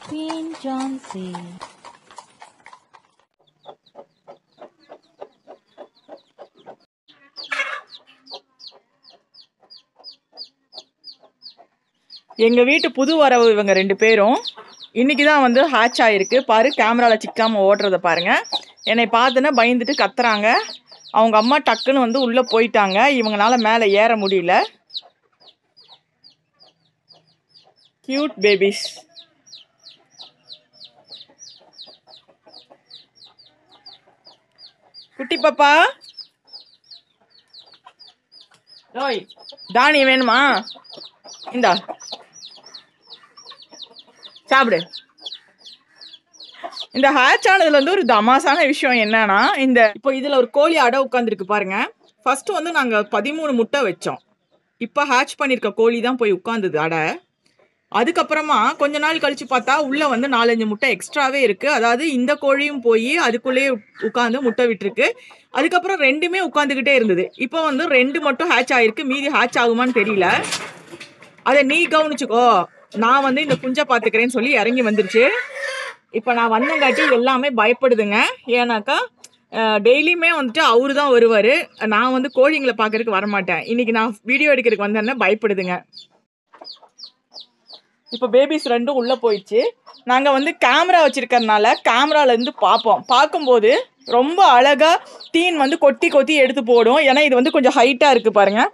Queen Johnsy. எங்க வீட்டு புது வரவு இவங்க ரெண்டு பேரும் இன்னைக்கு தான் வந்து ஹேட்ச் ஆயிருக்கு பாரு கேமரால சிக்காம ஓடுறத பாருங்க என்னை பார்த்துன்னா பயந்துட்டு கத்துறாங்க அவங்க அம்மா டக்குன்னு வந்து உள்ள போயிட்டாங்க இவங்கனால மேலே ஏற முடியல கியூட் பேபிஸ் குட்டி பாப்பா ஓய் தானி வேணுமா இந்தா சாப்பிடு இந்த ஹேட்ச் ஆனதுல வந்து ஒரு தமாசான விஷயம் என்னன்னா இந்த இப்போ இதுல ஒரு கோழி அடை உட்காந்துருக்கு பாருங்க ஃபர்ஸ்ட் வந்து நாங்க பதிமூணு முட்டை வச்சோம் இப்போ ஹேட்ச் பண்ணிருக்க கோழி தான் போய் உட்காந்துது அடை அதுக்கப்புறமா கொஞ்ச நாள் கழிச்சு பார்த்தா உள்ள வந்து நாலஞ்சு முட்டை எக்ஸ்ட்ராவே இருக்கு அதாவது இந்த கோழியும் போய் அதுக்குள்ளேயே உட்காந்து முட்டை விட்டுருக்கு அதுக்கப்புறம் ரெண்டுமே உட்காந்துக்கிட்டே இருந்தது இப்போ வந்து ரெண்டு மட்டும் ஹேட்ச் ஆயிருக்கு மீதி ஹேட்ச் ஆகுமான்னு தெரியல அதை நீ கவனிச்சுக்கோ நான் வந்து இந்த குஞ்சை பார்த்துக்கிறேன்னு சொல்லி இறங்கி வந்துருச்சு இப்போ நான் வந்தங்காட்டி எல்லாமே பயப்படுதுங்க ஏன்னாக்கா டெய்லியுமே வந்துட்டு அவரு தான் வருவார் நான் வந்து கோழிங்களை பார்க்கறதுக்கு வரமாட்டேன் இன்னைக்கு நான் வீடியோ எடுக்கிறதுக்கு வந்தேன்னா பயப்படுதுங்க இப்போ பேபிஸ் ரெண்டும் உள்ளே போயிடுச்சு நாங்கள் வந்து கேமரா வச்சிருக்கறனால கேமராலேருந்து பார்ப்போம் பார்க்கும்போது ரொம்ப அழகாக தீன் வந்து கொட்டி கொத்தி எடுத்து போடும் ஏன்னா இது வந்து கொஞ்சம் ஹைட்டாக இருக்குது பாருங்கள்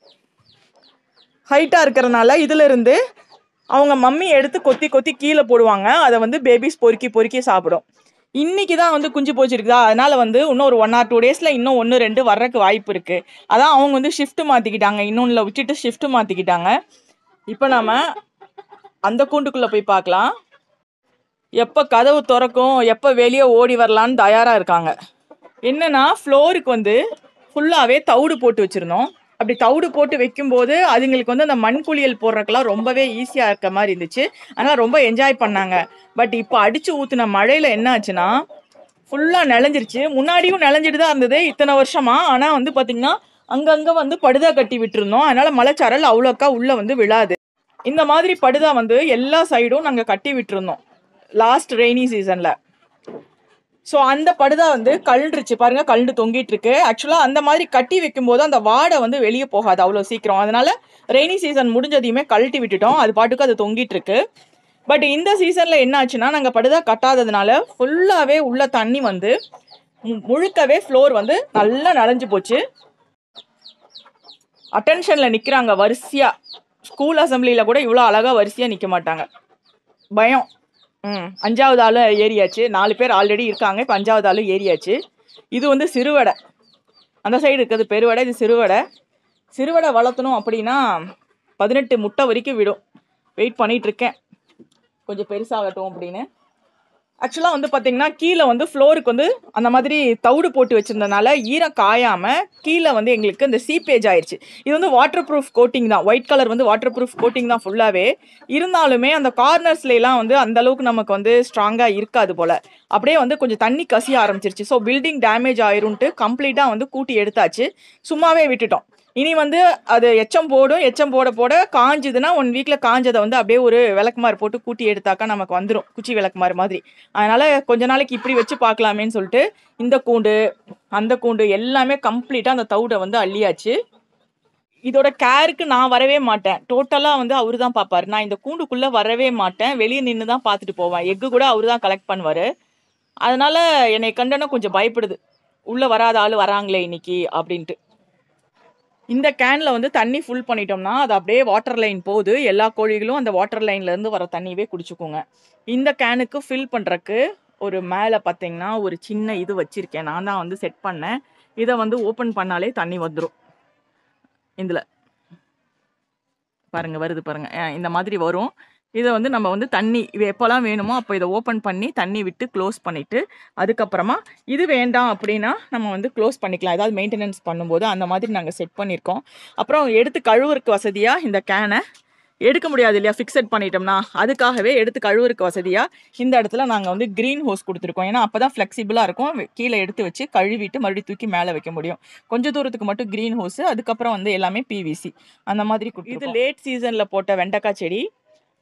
ஹைட்டாக இருக்கிறனால இதுல இருந்து அவங்க மம்மி எடுத்து கொத்தி கொத்தி கீழே போடுவாங்க அதை வந்து பேபிஸ் பொறுக்கி பொறுக்கி சாப்பிடும் இன்னைக்கு தான் வந்து குஞ்சு போச்சிருக்குதா அதனால வந்து இன்னும் ஒரு ஒன் ஆர் டூ டேஸில் இன்னும் ஒன்று ரெண்டு வர்றதுக்கு வாய்ப்பு இருக்கு அதான் அவங்க வந்து ஷிஃப்ட் மாற்றிக்கிட்டாங்க இன்னொன்றில் விட்டுட்டு ஷிஃப்ட் மாற்றிக்கிட்டாங்க இப்போ நாம அந்த கூண்டுக்குள்ளே போய் பார்க்கலாம் எப்போ கதவு திறக்கும் எப்போ வெளியே ஓடி வரலான்னு தயாராக இருக்காங்க என்னன்னா ஃப்ளோருக்கு வந்து ஃபுல்லாகவே தவிடு போட்டு வச்சுருந்தோம் அப்படி தவிடு போட்டு வைக்கும்போது அதுங்களுக்கு வந்து அந்த மண் குளியல் போடுறதுக்கெல்லாம் ரொம்பவே ஈஸியாக இருக்க மாதிரி இருந்துச்சு அதனால் ரொம்ப என்ஜாய் பண்ணாங்க பட் இப்போ அடிச்சு ஊற்றின மழையில் என்ன ஆச்சுன்னா ஃபுல்லாக நிலஞ்சிருச்சு முன்னாடியும் நிலஞ்சிட்டு தான் இருந்தது இத்தனை வருஷமா ஆனால் வந்து பார்த்திங்கன்னா அங்கங்கே வந்து படுதா கட்டி விட்டுருந்தோம் அதனால மலைச்சாரல் அவ்வளோக்கா உள்ளே வந்து விழாது இந்த மாதிரி படுதா வந்து எல்லா சைடும் நாங்கள் கட்டி விட்டுருந்தோம் லாஸ்ட் ரெய்னி சீசனில் ஸோ அந்த படுதா வந்து கழுண்டுருச்சு பாருங்க கழுண்டு தொங்கிட்டு இருக்கு ஆக்சுவலாக அந்த மாதிரி கட்டி வைக்கும்போது அந்த வாடை வந்து வெளியே போகாது அவ்வளோ சீக்கிரம் அதனால ரெய்னி சீசன் முடிஞ்சதையுமே கழட்டி விட்டுட்டோம் அது பாட்டுக்கு அது தொங்கிட்டு இருக்கு பட் இந்த சீசனில் என்ன ஆச்சுன்னா நாங்கள் படுதா கட்டாததுனால ஃபுல்லாகவே உள்ள தண்ணி வந்து மு- முழுக்கவே ஃப்ளோர் வந்து நல்லா நனைஞ்சு போச்சு அட்டென்ஷனில் நிற்கிறாங்க வரிசையாக ஸ்கூல் அசம்பிளியில் கூட இவ்வளோ அழகாக வரிசையாக நிற்க மாட்டாங்க பயம் ம் அஞ்சாவது ஆள் ஏறியாச்சு நாலு பேர் ஆல்ரெடி இருக்காங்க இப்போ அஞ்சாவது ஆள் ஏறியாச்சு இது வந்து சிறுவடை அந்த சைடு இருக்கிறது பெருவடை இது சிறுவடை சிறுவடை வளர்த்தணும் அப்படின்னா பதினெட்டு முட்டை வரைக்கும் விடும் வெயிட் பண்ணிட்டு இருக்கேன் கொஞ்சம் பெருசாகட்டும் அப்படின்னு ஆக்சுவலாக வந்து பார்த்தீங்கன்னா கீழே வந்து ஃப்ளோருக்கு வந்து அந்த மாதிரி தவிடு போட்டு வச்சிருந்தனால ஈரம் காயாம கீழே வந்து எங்களுக்கு இந்த சீப்பேஜ் ஆயிடுச்சு இது வந்து வாட்டர் ப்ரூஃப் கோட்டிங் தான் ஒயிட் கலர் வந்து வாட்டர் ப்ரூஃப் கோட்டிங் தான் ஃபுல்லாகவே இருந்தாலுமே அந்த கார்னர்ஸ்ல எல்லாம் வந்து அந்த அளவுக்கு நமக்கு வந்து ஸ்ட்ராங்காக இருக்காது போல அப்படியே வந்து கொஞ்சம் தண்ணி கசிய ஆரம்பிச்சிருச்சு ஸோ பில்டிங் டேமேஜ் ஆயிரும்ட்டு கம்ப்ளீட்டாக வந்து கூட்டி எடுத்தாச்சு சும்மாவே விட்டுட்டோம் இனி வந்து அது எச்சம் போடும் எச்சம் போட போட காஞ்சுதுன்னா ஒன் வீக்ல காஞ்சதை வந்து அப்படியே ஒரு விளக்குமாறு போட்டு கூட்டி எடுத்தாக்கா நமக்கு வந்துடும் குச்சி விளக்குமாறு மாதிரி அதனால கொஞ்ச நாளைக்கு இப்படி வச்சு பார்க்கலாமேன்னு சொல்லிட்டு இந்த கூண்டு அந்த கூண்டு எல்லாமே கம்ப்ளீட்டாக அந்த தவிடை வந்து அள்ளியாச்சு இதோட கேருக்கு நான் வரவே மாட்டேன் டோட்டலாக வந்து அவரு தான் பார்ப்பாரு நான் இந்த கூண்டுக்குள்ளே வரவே மாட்டேன் வெளியே நின்று தான் பார்த்துட்டு போவேன் எக்கு கூட அவரு தான் கலெக்ட் பண்ணுவார் அதனால என்னை கண்டன கொஞ்சம் பயப்படுது உள்ளே வராத ஆள் வராங்களே இன்னைக்கு அப்படின்ட்டு இந்த கேன்ல வந்து தண்ணி ஃபுல் பண்ணிட்டோம்னா அது அப்படியே வாட்டர் லைன் போகுது எல்லா கோழிகளும் அந்த வாட்டர் லைன்ல இருந்து வர தண்ணியவே குடிச்சுக்குங்க இந்த கேனுக்கு ஃபில் பண்றதுக்கு ஒரு மேலே பார்த்தீங்கன்னா ஒரு சின்ன இது வச்சிருக்கேன் நான் தான் வந்து செட் பண்ணேன் இதை வந்து ஓப்பன் பண்ணாலே தண்ணி வந்துடும் இதில் பாருங்க வருது பாருங்க அஹ் இந்த மாதிரி வரும் இதை வந்து நம்ம வந்து தண்ணி இது எப்போல்லாம் வேணுமோ அப்போ இதை ஓப்பன் பண்ணி தண்ணி விட்டு க்ளோஸ் பண்ணிட்டு அதுக்கப்புறமா இது வேண்டாம் அப்படின்னா நம்ம வந்து க்ளோஸ் பண்ணிக்கலாம் ஏதாவது மெயின்டெனன்ஸ் பண்ணும்போது அந்த மாதிரி நாங்கள் செட் பண்ணியிருக்கோம் அப்புறம் எடுத்து கழுவுறதுக்கு வசதியாக இந்த கேனை எடுக்க முடியாது இல்லையா ஃபிக்ஸட் பண்ணிட்டோம்னா அதுக்காகவே எடுத்து கழுவுறதுக்கு வசதியாக இந்த இடத்துல நாங்கள் வந்து க்ரீன் ஹோஸ் கொடுத்துருக்கோம் ஏன்னா அப்போ தான் ஃப்ளெக்சிபிளாக இருக்கும் வெ- கீழே எடுத்து வச்சு கழுவிட்டு மறுபடியும் தூக்கி மேலே வைக்க முடியும் கொஞ்சம் தூரத்துக்கு மட்டும் க்ரீன் ஹோஸ் அதுக்கப்புறம் வந்து எல்லாமே பிவிசி அந்த மாதிரி கொடுத்து இது லேட் சீசனில் போட்ட வெண்டைக்காய் செடி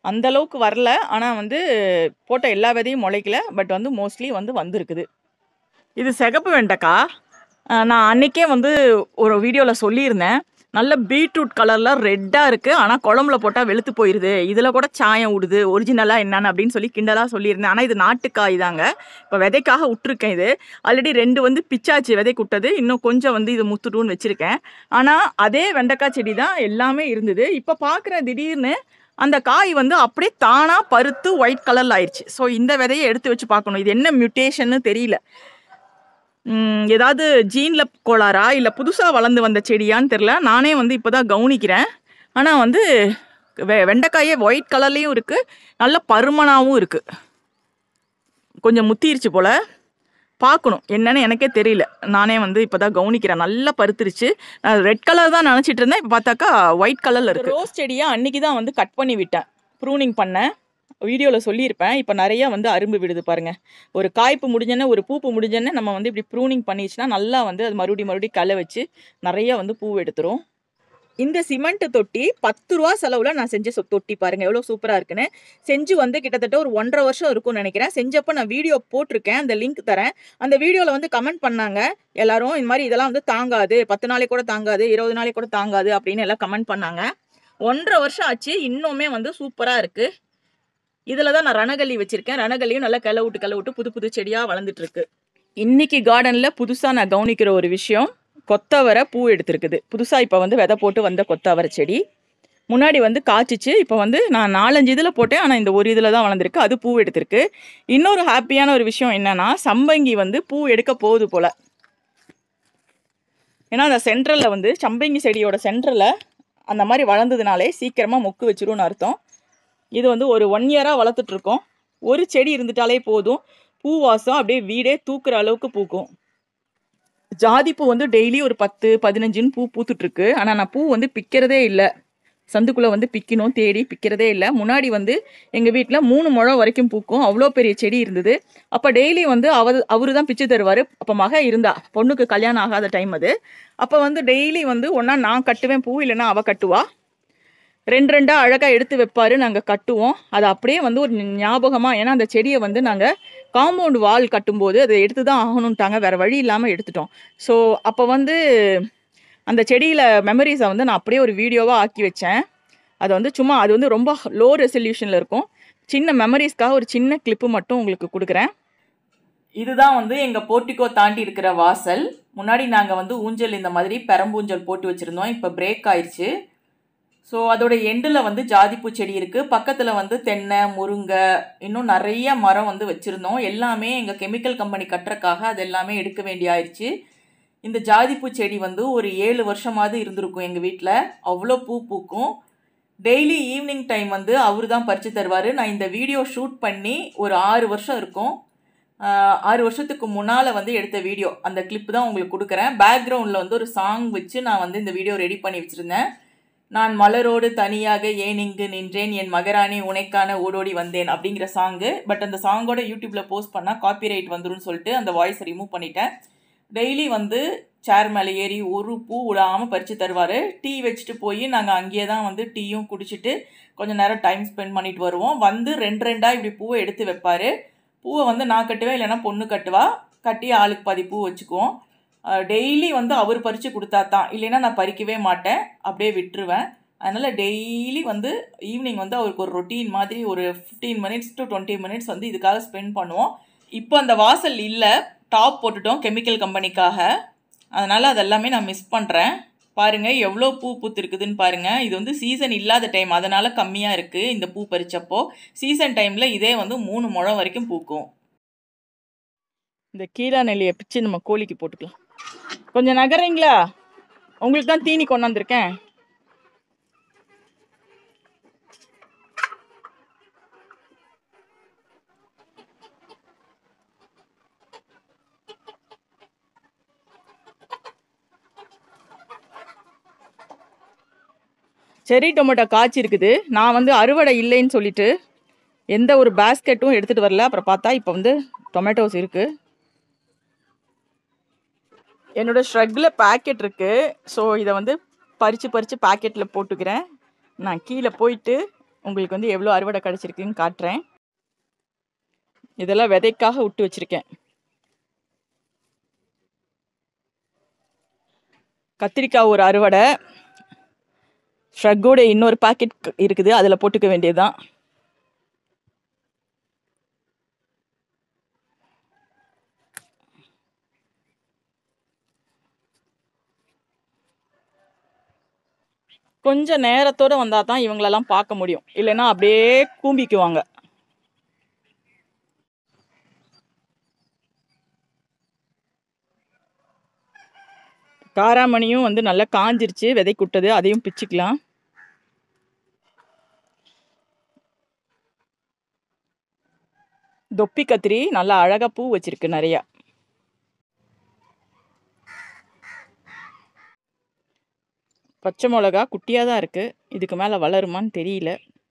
அந்த அளவுக்கு வரல ஆனால் வந்து போட்ட எல்லா விதையும் முளைக்கல பட் வந்து மோஸ்ட்லி வந்து வந்திருக்குது இது சிகப்பு வெண்டைக்காய் அஹ் நான் அன்னைக்கே வந்து ஒரு வீடியோவில் சொல்லியிருந்தேன் நல்ல பீட்ரூட் கலரில் ரெட்டாக இருக்குது ஆனால் குழம்புல போட்டால் வெளுத்து போயிடுது இதில் கூட சாயம் விடுது ஒரிஜினலாக என்னன்னு அப்படின்னு சொல்லி கிண்டலாக சொல்லியிருந்தேன் ஆனால் இது நாட்டுக்காய் தாங்க இப்போ விதைக்காக விட்டுருக்கேன் இது ஆல்ரெடி ரெண்டு வந்து பிச்சாச்சு விதைக்கு விட்டது இன்னும் கொஞ்சம் வந்து இது முத்துட்டுன்னு வச்சுருக்கேன் ஆனால் அதே வெண்டைக்காய் செடி தான் எல்லாமே இருந்தது இப்போ பார்க்குற திடீர்னு அந்த காய் வந்து அப்படியே தானாக பருத்து ஒயிட் கலரில் ஆயிடுச்சு ஸோ இந்த விதையை எடுத்து வச்சு பார்க்கணும் இது என்ன மியூட்டேஷன்னு தெரியல ம், ஏதாவது ஜீனில் கோளாறா இல்லை புதுசாக வளர்ந்து வந்த செடியான்னு தெரில நானே வந்து இப்போ தான் கவனிக்கிறேன் ஆனால் வந்து வெ வெண்டைக்காயே ஒயிட் கலர்லேயும் இருக்குது நல்ல பருமனாகவும் இருக்குது கொஞ்சம் முத்திருச்சு போல் பார்க்கணும் என்னன்னு எனக்கே தெரியல நானே வந்து இப்போ தான் கவனிக்கிறேன் நல்லா பருத்துருச்சு நான் ரெட் கலர் தான் நினச்சிட்டு இருந்தேன் இப்போ பார்த்தாக்கா ஒயிட் கலரில் இருக்கு ரோஸ் செடியை அன்னைக்கு தான் வந்து கட் பண்ணி விட்டேன் ப்ரூனிங் பண்ணேன் வீடியோவில் சொல்லியிருப்பேன் இப்போ நிறைய வந்து அரும்பு விடுது பாருங்க ஒரு காய்ப்பு முடிஞ்சோன்னே ஒரு பூப்பு முடிஞ்சோன்னே நம்ம வந்து இப்படி ப்ரூனிங் பண்ணிச்சுன்னா நல்லா வந்து அது மறுபடியும் மறுபடியும் களை வச்சு நிறைய வந்து பூ எடுத்துரும் இந்த சிமெண்ட் தொட்டி பத்து ரூபா செலவில் நான் செஞ்ச சொ- தொட்டி பாருங்க எவ்வளோ சூப்பராக இருக்குன்னு செஞ்சு வந்து கிட்டத்தட்ட ஒரு ஒன்றரை வருஷம் இருக்கும்னு நினைக்கிறேன் செஞ்சப்போ நான் வீடியோ போட்டிருக்கேன் அந்த லிங்க் தரேன் அந்த வீடியோவில் வந்து கமெண்ட் பண்ணாங்க எல்லாரும் இந்த மாதிரி இதெல்லாம் வந்து தாங்காது பத்து நாளைக்கு கூட தாங்காது இருபது நாளைக்கு கூட தாங்காது அப்படின்னு எல்லாம் கமெண்ட் பண்ணாங்க ஒன்றரை வருஷம் ஆச்சு இன்னுமே வந்து சூப்பராக இருக்கு இதில் தான் நான் ரணகல்லி வச்சிருக்கேன் ரணகல்லியும் நல்லா கிளை விட்டு கிளை விட்டு புது புது செடியாக வளர்ந்துட்டு இருக்கு இன்னைக்கு கார்டனில் புதுசாக நான் கவனிக்கிற ஒரு விஷயம் கொத்தவரை பூ எடுத்திருக்குது புதுசாக இப்போ வந்து விதை போட்டு வந்த கொத்தவரை செடி முன்னாடி வந்து காய்ச்சிச்சு இப்போ வந்து நான் நாலஞ்சு இதில் போட்டேன் ஆனால் இந்த ஒரு இதில் தான் வளர்ந்துருக்கு அது பூ எடுத்திருக்கு இன்னொரு ஹாப்பியான ஒரு விஷயம் என்னன்னா சம்பங்கி வந்து பூ எடுக்க போகுது போல ஏன்னா அந்த சென்ட்ரலில் வந்து சம்பங்கி செடியோட சென்டரில் அந்த மாதிரி வளர்ந்ததுனாலே சீக்கிரமாக மொக்கு வச்சிரும்னு அர்த்தம் இது வந்து ஒரு ஒன் இயராக வளர்த்துட்டு இருக்கோம் ஒரு செடி இருந்துட்டாலே போதும் பூ வாசம் அப்படியே வீடே தூக்குற அளவுக்கு பூக்கும் ஜாதி பூ வந்து டெய்லி ஒரு பத்து பதினஞ்சுன்னு பூ பூத்துட்டு இருக்கு ஆனால் நான் பூ வந்து பிக்கிறதே இல்லை சந்துக்குள்ளே வந்து பிக்கணும் தேடி பிக்கிறதே இல்லை முன்னாடி வந்து எங்கள் வீட்டில் மூணு முழம் வரைக்கும் பூக்கும் அவ்வளோ பெரிய செடி இருந்தது அப்போ டெய்லி வந்து அவர் அவரு தான் பிச்சு தருவார் அப்போ மக இருந்தா பொண்ணுக்கு கல்யாணம் ஆகாத டைம் அது அப்போ வந்து டெய்லி வந்து ஒன்றா நான் கட்டுவேன் பூ இல்லைன்னா அவள் கட்டுவா ரெண்டு ரெண்டா அழகா எடுத்து வைப்பாரு நாங்க கட்டுவோம் அது அப்படியே வந்து ஒரு ஞாபகமா ஏன்னா அந்த செடியை வந்து நாங்க காம்பவுண்ட் வால் கட்டும்போது அதை எடுத்து தான் ஆகணும்ட்டாங்க வேற வழி இல்லாம எடுத்துட்டோம் ஸோ அப்போ வந்து அந்த செடியில மெமரிஸை வந்து நான் அப்படியே ஒரு வீடியோவா ஆக்கி வச்சேன் அது வந்து சும்மா அது வந்து ரொம்ப லோ ரெசல்யூஷன்ல இருக்கும் சின்ன மெமரிஸ்க்காக ஒரு சின்ன கிளிப்பு மட்டும் உங்களுக்கு கொடுக்குறேன் இதுதான் வந்து எங்க போர்ட்டிகோ தாண்டி இருக்கிற வாசல் முன்னாடி நாங்க வந்து ஊஞ்சல் இந்த மாதிரி பெரம்பூஞ்சல் போட்டு வச்சிருந்தோம் இப்போ பிரேக் ஆயிடுச்சு ஸோ அதோட எண்டில் வந்து ஜாதிப்பூ செடி இருக்குது பக்கத்தில் வந்து தென்னை முருங்கை இன்னும் நிறைய மரம் வந்து வச்சுருந்தோம் எல்லாமே எங்கள் கெமிக்கல் கம்பெனி கட்டுறக்காக அது எல்லாமே எடுக்க வேண்டி ஆயிடுச்சு இந்த ஜாதிப்பூ செடி வந்து ஒரு ஏழு வருஷமாவது இருந்திருக்கும் எங்கள் வீட்டில் அவ்வளோ பூ பூக்கும் டெய்லி ஈவினிங் டைம் வந்து அவர் தான் பறித்து தருவார் நான் இந்த வீடியோ ஷூட் பண்ணி ஒரு ஆறு வருஷம் இருக்கும் ஆஹ் ஆறு வருஷத்துக்கு முன்னால் வந்து எடுத்த வீடியோ அந்த கிளிப் தான் உங்களுக்கு கொடுக்குறேன் பேக்ரவுண்டில் வந்து ஒரு சாங் வச்சு நான் வந்து இந்த வீடியோ ரெடி பண்ணி வச்சுருந்தேன் நான் மலரோடு தனியாக ஏன் இங்கு நின்றேன் என் மகராணி உனைக்கான ஓடோடி வந்தேன் அப்படிங்கிற சாங்கு பட் அந்த சாங்கோட யூடியூப்ல போஸ்ட் பண்ணால் காப்பிரைட் வந்துரும்னு சொல்லிட்டு அந்த வாய்ஸை ரிமூவ் பண்ணிட்டேன் டெய்லி வந்து சேர் மேலே ஏறி ஒரு பூ விடாமல் பறித்து தருவார் டீ வச்சுட்டு போய் நாங்கள் அங்கேயே தான் வந்து டீயும் குடிச்சிட்டு கொஞ்சம் நேரம் டைம் ஸ்பெண்ட் பண்ணிட்டு வருவோம் வந்து ரெண்டு ரெண்டாக இப்படி பூவை எடுத்து வைப்பார் பூவை வந்து நான் கட்டுவேன் இல்லைன்னா பொண்ணு கட்டுவா கட்டி ஆளுக்கு பாதி பூ வச்சுக்குவோம் டெய்லி வந்து அவர் பறித்து கொடுத்தா தான் இல்லைன்னா நான் பறிக்கவே மாட்டேன் அப்படியே விட்டுருவேன் அதனால் டெய்லி வந்து ஈவினிங் வந்து அவருக்கு ஒரு ரொட்டீன் மாதிரி ஒரு fifteen minutes to twenty minutes வந்து இதுக்காக ஸ்பெண்ட் பண்ணுவோம் இப்போ அந்த வாசல் இல்லை டாப் போட்டுட்டோம் கெமிக்கல் கம்பெனிக்காக அதனால் அதெல்லாமே நான் மிஸ் பண்ணுறேன் பாருங்கள் எவ்வளோ பூ பூத்துருக்குதுன்னு பாருங்கள் இது வந்து சீசன் இல்லாத டைம் அதனால் கம்மியாக இருக்குது இந்த பூ பறிச்சப்போ சீசன் டைமில் இதே வந்து மூணு முழம் வரைக்கும் பூக்கும் இந்த கீழா நெல்லியை பிச்சு நம்ம கோழிக்கு போட்டுக்கலாம் கொஞ்சம் நகர்றீங்களா உங்களுக்கு தான் தீனி கொண்டாந்துருக்கேன் செரி டொமேட்டோ காய்ச்சி இருக்குது நான் வந்து அறுவடை இல்லைன்னு சொல்லிட்டு எந்த ஒரு பேஸ்கெட்டும் எடுத்துகிட்டு வரல அப்புறம் பார்த்தா இப்போ வந்து டொமேட்டோஸ் இருக்குது என்னோட ஷ்ரக்கில் பேக்கெட் இருக்குது ஸோ இதை வந்து பறித்து பறித்து பேக்கெட்டில் போட்டுக்கிறேன் நான் கீழே போயிட்டு உங்களுக்கு வந்து எவ்வளோ அறுவடை கிடச்சிருக்குன்னு காட்டுறேன் இதெல்லாம் விதைக்காக விட்டு வச்சிருக்கேன் கத்திரிக்காய் ஒரு அறுவடை ஷ்ரக்கோட இன்னொரு பாக்கெட் இருக்குது அதில் போட்டுக்க வேண்டியதுதான் கொஞ்சம் நேரத்தோட வந்தால் தான் இவங்களெல்லாம் பார்க்க முடியும் இல்லைன்னா அப்படியே கூம்பிக்குவாங்க காராமணியும் வந்து நல்லா காஞ்சிருச்சு விதை குட்டது அதையும் பிச்சுக்கலாம் தொப்பி கத்திரி நல்லா அழகா பூ வச்சிருக்கு நிறையா பச்சை மிளகா குட்டியாக தான் இருக்கு இதுக்கு மேலே வளருமான்னு தெரியல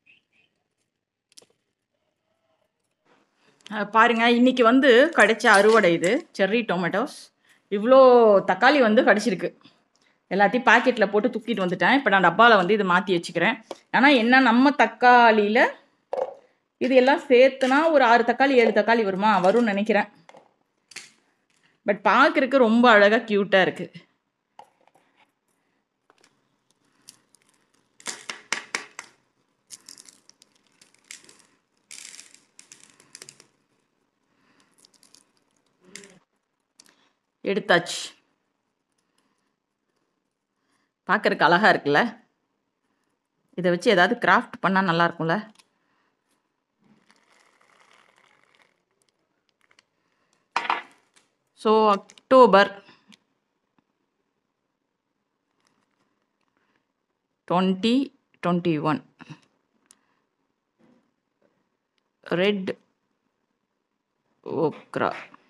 அஹ் பாருங்க இன்னைக்கு வந்து கிடைச்ச அறுவடை இது செர்ரி டொமேட்டோஸ் இவ்வளோ தக்காளி வந்து கிடைச்சிருக்கு எல்லாத்தையும் பாக்கெட்டில் போட்டு தூக்கிட்டு வந்துட்டேன் இப்போ நான் டப்பாவில் வந்து இதை மாற்றி வச்சுக்கிறேன் ஆனால் என்ன நம்ம தக்காளியில் இது எல்லாம் சேர்த்துனா ஒரு ஆறு தக்காளி ஏழு தக்காளி வருமா வரும்னு நினைக்கிறேன் பட் பார்க்குறதுக்கு ரொம்ப அழகாக க்யூட்டாக இருக்குது எடுத்தாச்சு பார்க்கறதுக்கு அழகாக இருக்குல்ல இதை வச்சு ஏதாவது கிராஃப்ட் பண்ணால் நல்லா இருக்கும்ல so October twenty twenty one red okra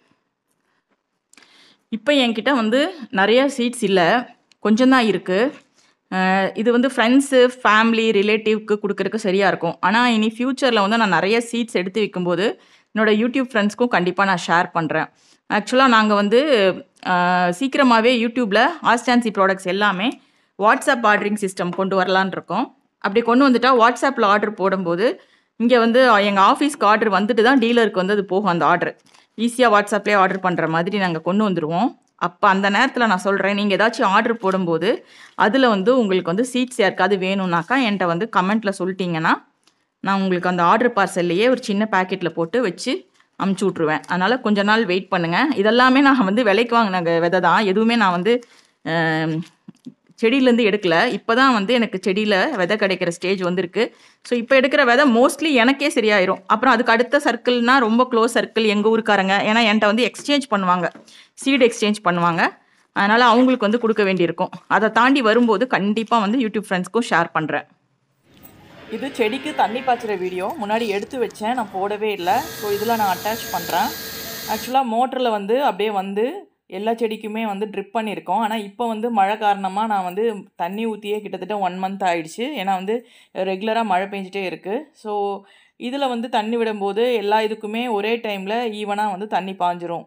இப்போ என்கிட்ட வந்து நிறைய சீட்ஸ் இல்லை கொஞ்சம் தான் இருக்குது இது வந்து ஃப்ரெண்ட்ஸு ஃபேமிலி ரிலேட்டிவ்க்கு கொடுக்கறதுக்கு சரியாக இருக்கும் ஆனால் இனி ஃப்யூச்சரில் வந்து நான் நிறைய சீட்ஸ் எடுத்து வைக்கும்போது என்னோட யூடியூப் ஃப்ரெண்ட்ஸ்க்கும் கண்டிப்பாக நான் ஷேர் பண்ணுறேன் ஆக்சுவலாக நாங்கள் வந்து சீக்கிரமாகவே யூடியூப்பில் ஆஸ்டான்சி ப்ராடக்ட்ஸ் எல்லாமே வாட்ஸ்அப் ஆர்டரிங் சிஸ்டம் கொண்டு வரலான் இருக்கோம் அப்படி கொண்டு வந்துட்டா வாட்ஸ்அப்பில் ஆர்டர் போடும்போது இங்கே வந்து எங்கள் ஆஃபீஸ்க்கு ஆர்டர் வந்துட்டு தான் டீலருக்கு வந்து அது போகும் அந்த ஆர்டர் ஈஸியாக வாட்ஸ்அப்லேயே ஆர்டர் பண்ணுற மாதிரி நாங்கள் கொண்டு வந்துடுவோம் அப்போ அந்த நேரத்தில் நான் சொல்கிறேன் நீங்கள் ஏதாச்சும் ஆர்டர் போடும்போது அதில் வந்து உங்களுக்கு வந்து சீட்ஸ் யாருக்காவது வேணும்னாக்கா என்கிட்ட வந்து கமெண்ட்டில் சொல்லிட்டீங்கன்னா நான் உங்களுக்கு அந்த ஆர்டர் பார்சல்லையே ஒரு சின்ன பேக்கெட்டில் போட்டு வச்சு அமுச்சு விட்ருவேன் அதனால் கொஞ்ச நாள் வெயிட் பண்ணுங்கள் இதெல்லாமே நான் வந்து விலைக்கு வாங்கின விதை தான் எதுவுமே நான் வந்து ஆம், செடியிலேருந்து எடுக்கல இப்போ தான் வந்து எனக்கு செடியில் விதை கிடைக்கிற ஸ்டேஜ் வந்திருக்கு ஸோ இப்போ எடுக்கிற விதை மோஸ்ட்லி எனக்கே சரியாயிரும் அப்புறம் அதுக்கு அடுத்த சர்க்கிள்னா ரொம்ப க்ளோஸ் சர்க்கிள் எங்கள் ஊருக்காரங்க ஏன்னா என்கிட்ட வந்து எக்ஸ்சேஞ்ச் பண்ணுவாங்க சீட் எக்ஸ்சேஞ்ச் பண்ணுவாங்க அதனால் அவங்களுக்கு வந்து கொடுக்க வேண்டியிருக்கும் அதை தாண்டி வரும்போது கண்டிப்பாக வந்து யூடியூப் ஃப்ரெண்ட்ஸ்க்கும் ஷேர் பண்ணுறேன் இது செடிக்கு தண்ணி பாய்ச்சுற வீடியோ முன்னாடி எடுத்து வச்சேன் நான் போடவே இல்லை ஸோ இதில் நான் அட்டாச் பண்ணுறேன் ஆக்சுவலாக மோட்டரில் வந்து அப்படியே வந்து எல்லா செடிக்குமே வந்து ட்ரிப் பண்ணியிருக்கோம் ஆனால் இப்போ வந்து மழை காரணமாக நான் வந்து தண்ணி ஊற்றியே கிட்டத்தட்ட ஒன் மந்த் ஆயிடுச்சு ஏன்னா வந்து ரெகுலராக மழை பெஞ்சிட்டே இருக்குது ஸோ இதில் வந்து தண்ணி விடும்போது எல்லா இதுக்குமே ஒரே டைமில் ஈவனாக வந்து தண்ணி பாஞ்சிரும்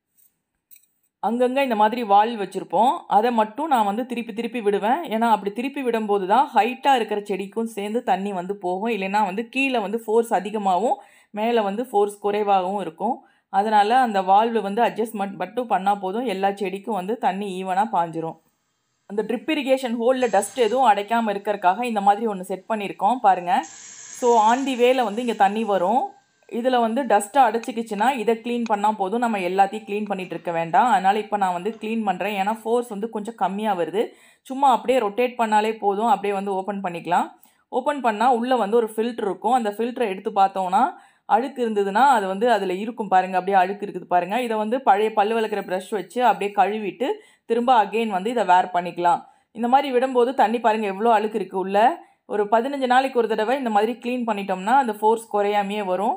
அங்கங்கே இந்த மாதிரி வால் வச்சுருப்போம் அதை மட்டும் நான் வந்து திருப்பி திருப்பி விடுவேன் ஏன்னா அப்படி திருப்பி விடும்போது தான் ஹைட்டாக இருக்கிற செடிக்கும் சேர்ந்து தண்ணி வந்து போகும் இல்லைன்னா வந்து கீழே வந்து ஃபோர்ஸ் அதிகமாகவும் மேலே வந்து ஃபோர்ஸ் குறைவாகவும் இருக்கும் அதனால் அந்த வால்வு வந்து அட்ஜஸ்ட்மெண்ட் மட்டும் பண்ணால் போதும் எல்லா செடிக்கும் வந்து தண்ணி ஈவனாக பாஞ்சிரும் அந்த ட்ரிப் இரிகேஷன் ஹோலில் டஸ்ட் எதுவும் அடைக்காமல் இருக்கறக்காக இந்த மாதிரி ஒன்று செட் பண்ணியிருக்கோம் பாருங்கள் ஸோ ஆன் தி வேல வந்து இங்கே தண்ணி வரும் இதில் வந்து டஸ்ட்டை அடைச்சிக்கிச்சுன்னா இதை க்ளீன் பண்ணால் போதும் நம்ம எல்லாத்தையும் க்ளீன் பண்ணிட்டு இருக்க வேண்டாம் அதனால் இப்போ நான் வந்து க்ளீன் பண்ணுறேன் ஏன்னா ஃபோர்ஸ் வந்து கொஞ்சம் கம்மியாக வருது சும்மா அப்படியே ரொட்டேட் பண்ணாலே போதும் அப்படியே வந்து ஓப்பன் பண்ணிக்கலாம் ஓப்பன் பண்ணால் உள்ளே வந்து ஒரு ஃபில்ட்ரு இருக்கும் அந்த ஃபில்டரை எடுத்து பார்த்தோம்னா அழுக்கு இருந்ததுன்னா அது வந்து அதில் இருக்கும் பாருங்கள் அப்படியே அழுக்கு இருக்குது பாருங்கள் இதை வந்து பழைய பல்லு விளக்குற ப்ரஷ் வச்சு அப்படியே கழுவிட்டு திரும்ப அகெயின் வந்து இதை வேர் பண்ணிக்கலாம் இந்த மாதிரி விடும்போது தண்ணி பாருங்கள் எவ்வளோ அழுக்கு இருக்குது உள்ள ஒரு பதினஞ்சு நாளைக்கு ஒரு தடவை இந்த மாதிரி க்ளீன் பண்ணிட்டோம்னா அந்த ஃபோர்ஸ் குறையாமையே வரும்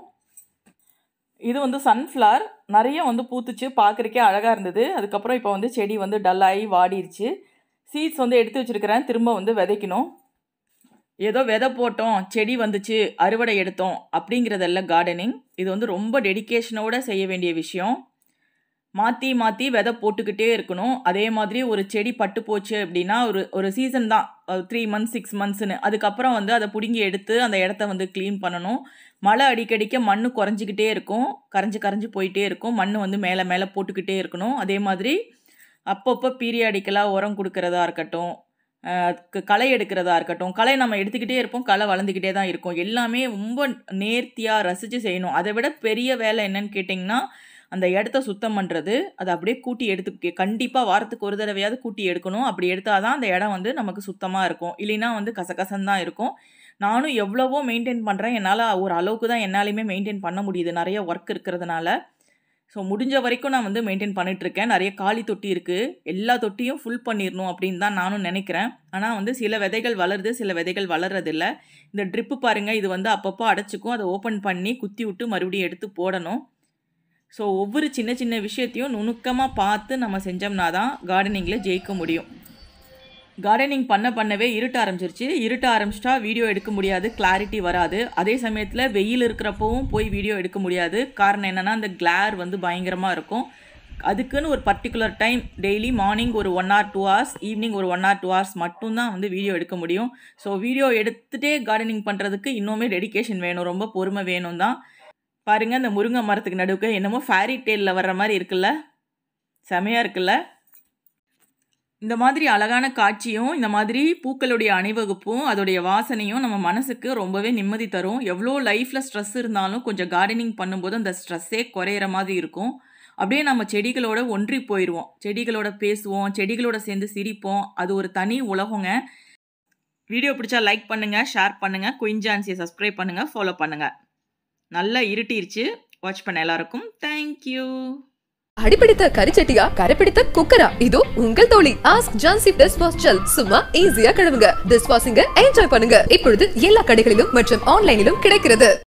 இது வந்து சன்ஃப்ளவர் நிறைய வந்து பூத்துச்சு பார்க்குறக்கே அழகாக இருந்தது அதுக்கப்புறம் இப்போ வந்து செடி வந்து டல்லாகி வாடிருச்சு சீட்ஸ் வந்து எடுத்து வச்சுருக்கிறேன் திரும்ப வந்து விதைக்கணும் ஏதோ விதை போட்டோம் செடி வந்துச்சு அறுவடை எடுத்தோம் அப்படிங்கிறதெல்லாம் கார்டனிங் இது வந்து ரொம்ப டெடிகேஷனோட செய்ய வேண்டிய விஷயம் மாற்றி மாற்றி விதை போட்டுக்கிட்டே இருக்கணும் அதே மாதிரி ஒரு செடி பட்டு போச்சு அப்படின்னா ஒரு ஒரு சீசன் தான் த்ரீ மந்த்ஸ் சிக்ஸ் மந்த்ஸ்னு அதுக்கப்புறம் வந்து அதை பிடுங்கி எடுத்து அந்த இடத்த வந்து க்ளீன் பண்ணணும் மழை அடிக்கடிக்க மண் குறைஞ்சிக்கிட்டே இருக்கும் கரைஞ்சி கரைஞ்சி போயிட்டே இருக்கும் மண் வந்து மேலே மேலே போட்டுக்கிட்டே இருக்கணும் அதே மாதிரி அப்பப்போ பீரியாடிக்கலாக உரம் கொடுக்கறதா இருக்கட்டும் அஹ் க- களை எடுக்கிறதா இருக்கட்டும் களை நம்ம எடுத்துக்கிட்டே இருப்போம் களை வளர்ந்துக்கிட்டே தான் இருக்கும் எல்லாமே ரொம்ப நேர்த்தியாக ரசித்து செய்யணும் அதை விட பெரிய வேலை என்னன்னு கேட்டிங்கன்னா அந்த இடத்த சுத்தம் பண்ணுறது அதை அப்படியே கூட்டி எடுத்து கண்டிப்பாக வாரத்துக்கு ஒரு தடவையாவது கூட்டி எடுக்கணும் அப்படி எடுத்தால் தான் அந்த இடம் வந்து நமக்கு சுத்தமாக இருக்கும் இல்லைன்னா வந்து கசகசன்னு தான் இருக்கும் நானும் எவ்வளவோ மெயின்டைன் பண்ணுறேன் என்னால் ஒரு அளவுக்கு தான் என்னாலையுமே மெயின்டைன் பண்ண முடியுது நிறைய ஒர்க் இருக்கிறதுனால ஸோ முடிஞ்ச வரைக்கும் நான் வந்து மெயின்டைன் பண்ணிகிட்ருக்கேன் நிறைய காலி தொட்டி இருக்குது எல்லா தொட்டியும் ஃபுல் பண்ணிடணும் அப்படின்னு தான் நானும் நினைக்கிறேன் ஆனால் வந்து சில விதைகள் வளருது சில விதைகள் வளர்றதில்ல இந்த ட்ரிப்பு பாருங்கள் இது வந்து அப்பப்போ அடைச்சிக்கும் அதை ஓப்பன் பண்ணி குத்தி விட்டு மறுபடியும் எடுத்து போடணும் ஸோ ஒவ்வொரு சின்ன சின்ன விஷயத்தையும் நுணுக்கமாக பார்த்து நம்ம செஞ்சோம்னா தான் கார்டனிங்கில் ஜெயிக்க முடியும் கார்டனிங் பண்ண பண்ணவே இருட்ட ஆரம்பிச்சிருச்சு இருட்ட ஆரம்பிச்சிட்டா வீடியோ எடுக்க முடியாது கிளாரிட்டி வராது அதே சமயத்தில் வெயில் இருக்கிறப்பவும் போய் வீடியோ எடுக்க முடியாது காரணம் என்னென்னா அந்த கிளார் வந்து பயங்கரமாக இருக்கும் அதுக்குன்னு ஒரு பர்டிகுலர் டைம் டெய்லி மார்னிங் ஒரு one or two hours evening ஒரு ஒன் ஆர் டூ ஹவர்ஸ் மட்டும்தான் வந்து வீடியோ எடுக்க முடியும் ஸோ வீடியோ எடுத்துகிட்டே கார்டனிங் பண்ணுறதுக்கு இன்னுமே டெடிகேஷன் வேணும் ரொம்ப பொறுமை வேணும் தான் பாருங்கள் இந்த முருங்கை மரத்துக்கு நடுவுக்கு என்னமோ ஃபேரி டேலில் வர்ற மாதிரி இருக்குல்ல செமையாக இருக்குல்ல இந்த மாதிரி அழகான காட்சியும் இந்த மாதிரி பூக்களுடைய அணிவகுப்பும் அதோடைய வாசனையும் நம்ம மனசுக்கு ரொம்பவே நிம்மதி தரும் எவ்வளோ லைஃப்பில் ஸ்ட்ரெஸ் இருந்தாலும் கொஞ்சம் கார்டனிங் பண்ணும்போது அந்த ஸ்ட்ரெஸ்ஸே குறையிற மாதிரி இருக்கும் அப்படியே நம்ம செடிகளோட ஒன்றி போயிடுவோம் செடிகளோட பேசுவோம் செடிகளோட சேர்ந்து சிரிப்போம் அது ஒரு தனி உலகங்க வீடியோ பிடிச்சா லைக் பண்ணுங்கள் ஷேர் பண்ணுங்கள் குயின்ஜான்சியை சப்ஸ்கிரைப் பண்ணுங்கள் ஃபாலோ பண்ணுங்கள் நல்லா இருட்டிருச்சு வாட்ச் பண்ண எல்லாருக்கும் தேங்க்யூ அடிப்பிடித்த கரிச்சட்டியா கரைப்பிடித்த குக்கரா இதோ உங்கள் தோழி ask Jhansi dish wash gel சும்மா ஈஸியா கழுவுங்க டிஷ் வாஷிங்க என்ஜாய் பண்ணுங்க இப்பொழுது எல்லா கடைகளிலும் மற்றும் ஆன்லைனிலும் கிடைக்கிறது